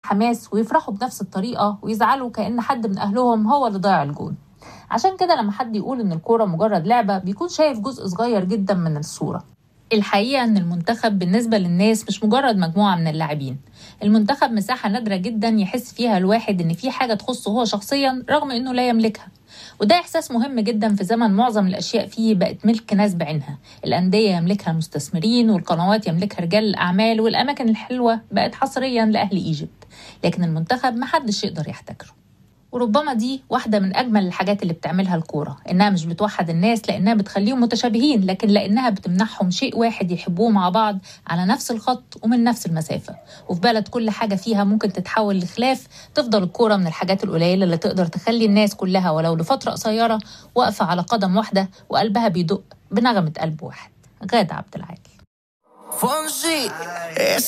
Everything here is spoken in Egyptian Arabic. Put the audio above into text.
حماس ويفرحوا بنفس الطريقة ويزعلوا كأن حد من أهلهم هو اللي ضيع الجون عشان كده لما حد يقول إن الكورة مجرد لعبة بيكون شايف جزء صغير جدا من الصورة الحقيقة إن المنتخب بالنسبة للناس مش مجرد مجموعة من اللاعبين المنتخب مساحة نادرة جدا يحس فيها الواحد إن في حاجة تخصه هو شخصيا رغم إنه لا يملكها وده إحساس مهم جدا في زمن معظم الأشياء فيه بقت ملك ناس بعينها الأندية يملكها المستثمرين والقنوات يملكها رجال الأعمال والأماكن الحلوة بقت حصريا لأهل إيجيبت لكن المنتخب محدش يقدر يحتكره وربما دي واحدة من أجمل الحاجات اللي بتعملها الكورة إنها مش بتوحد الناس لأنها بتخليهم متشابهين لكن لأنها بتمنحهم شيء واحد يحبوه مع بعض على نفس الخط ومن نفس المسافة وفي بلد كل حاجة فيها ممكن تتحول لخلاف تفضل الكورة من الحاجات القليلة اللي تقدر تخلي الناس كلها ولو لفترة قصيرة واقفة على قدم واحدة وقلبها بيدق بنغمة قلب واحد غادة عبد العال